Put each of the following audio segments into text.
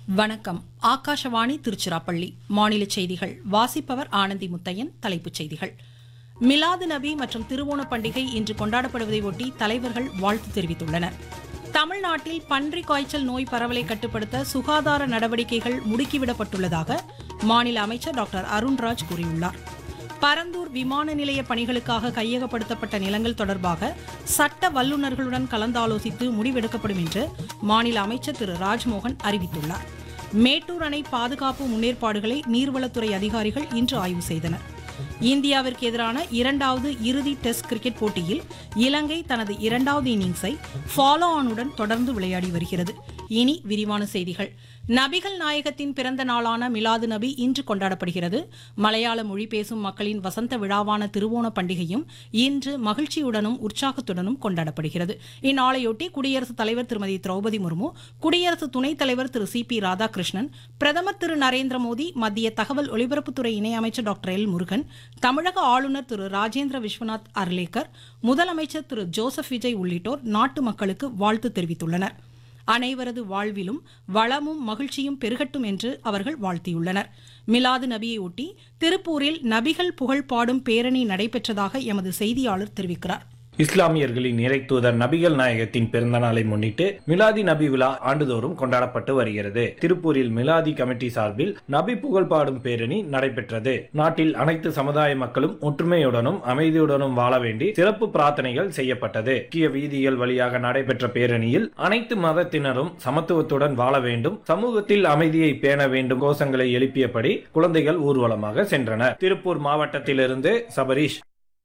வணக்கம் ஆகாஷவாணி திருச்சிராப்பள்ளி மாநில செய்திகள் வாசிப்பவர் ஆனந்தி முத்தையன் தலைப்புச் செய்திகள் மிலாது நபி மற்றும் திருவோண பண்டிகை இன்று கொண்டாடப்படுவதை ஒட்டி தலைவர்கள் வாழ்த்து தெரிவித்துள்ளனர் தமிழ்நாட்டில் பன்றி காய்ச்சல் நோய் பரவலை கட்டுப்படுத்த சுகாதார நடவடிக்கைகள் முடுக்கிவிடப்பட்டுள்ளதாக மாநில அமைச்சர் டாக்டர் அருண்ராஜ் கூறியுள்ளார் பரந்தூர் விமான நிலைய பணிகளுக்காக கையகப்படுத்தப்பட்ட நிலங்கள் தொடர்பாக சட்ட வல்லுநர்களுடன் கலந்தாலோசித்து முடிவெடுக்கப்படும் என்று மாநில அமைச்சர் திரு ராஜ்மோகன் அறிவித்துள்ளார் மேட்டூர் அணை பாதுகாப்பு முன்னேற்பாடுகளை நீர்வளத்துறை அதிகாரிகள் இன்று ஆய்வு செய்தனர் இந்தியாவிற்கு எதிரான இரண்டாவது இறுதி டெஸ்ட் கிரிக்கெட் போட்டியில் இலங்கை தனது இரண்டாவது இன்னிங்ஸை ஃபாலோ ஆனுடன் தொடர்ந்து விளையாடி வருகிறது இனி விரிவான செய்திகள் நபிகள் நாயகத்தின் பிறந்த நாளான மிலாது நபி இன்று கொண்டாடப்படுகிறது மலையாள மொழி பேசும் மக்களின் வசந்த விழாவான திருவோண பண்டிகையும் இன்று மகிழ்ச்சியுடனும் உற்சாகத்துடனும் கொண்டாடப்படுகிறது இந்நாளையொட்டி குடியரசுத் தலைவர் திருமதி திரௌபதி முர்மு குடியரசு துணைத் தலைவர் திரு சி பி ராதாகிருஷ்ணன் பிரதமர் திரு நரேந்திர மோடி மத்திய தகவல் ஒலிபரப்புத்துறை இணையமைச்சர் டாக்டர் எல் முருகன் தமிழக ஆளுநர் திரு ராஜேந்திர விஸ்வநாத் அர்லேக்கர் முதலமைச்சர் திரு ஜோசப் விஜய் உள்ளிட்டோர் நாட்டு மக்களுக்கு வாழ்த்து தெரிவித்துள்ளனர் அனைவரது வாழ்விலும் வளமும் மகிழ்ச்சியும் பெருகட்டும் என்று அவர்கள் வாழ்த்தியுள்ளனர் மிலாது நபியை ஒட்டி திருப்பூரில் நபிகள் புகழ் பாடும் பேரணி நடைபெற்றதாக எமது செய்தியாளர் தெரிவிக்கிறார் இஸ்லாமியர்களின் இறை தூதர் நபிகள் நாயகத்தின் பிறந்த நாளை முன்னிட்டு மிலாதி நபி விழா ஆண்டுதோறும் கொண்டாடப்பட்டு வருகிறது திருப்பூரில் மிலாதி கமிட்டி சார்பில் நபி புகழ் பாடும் பேரணி நடைபெற்றது நாட்டில் அனைத்து சமுதாய மக்களும் ஒற்றுமையுடனும் அமைதியுடனும் வாழ வேண்டி சிறப்பு பிரார்த்தனைகள் செய்யப்பட்டது முக்கிய வீதிகள் வழியாக நடைபெற்ற பேரணியில் அனைத்து மதத்தினரும் சமத்துவத்துடன் வாழ வேண்டும் சமூகத்தில் அமைதியை பேண வேண்டும் கோஷங்களை எழுப்பியபடி குழந்தைகள் ஊர்வலமாக சென்றனர் திருப்பூர் மாவட்டத்திலிருந்து சபரீஷ்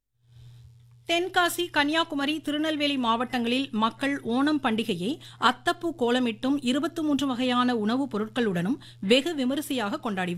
தென்காசி கன்னியாகுமரி திருநெல்வேலி மாவட்டங்களில் மக்கள் ஓணம் பண்டிகையை அத்தப்பூ கோலமிட்டும் இருபத்தி மூன்று வகையான உணவுப் பொருட்களுடனும் வெகு விமரிசையாக கொண்டாடி